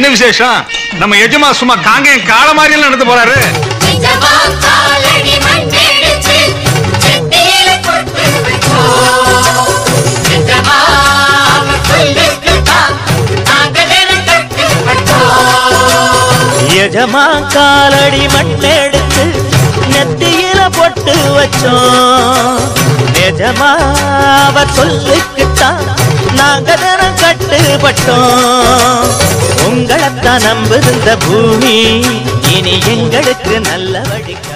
என்ன விசேஷம் நம்ம எஜமா சும்மா காங்கேயம் காள மாதிரியும் நடந்து போறாரு நிஜமா காலடி மண்ணெடுத்து நெத்தியில பொட்டு வச்சோம். நிஜமா அவர் சொல்லுக்குத்தான் நாங்க தினம் கட்டுப்பட்டோம். எஜமா காலடி மண்ணெடுத்து நெத்தியில பொட்டு வச்சோம் நிஜமா அவர் சொல்லுக்குத்தான் நாங்க தினம் கட்டுப்பட்டோம் உங்களைத்தான் நம்புகின்ற பூமி இனி எங்களுக்கு நல்ல வழி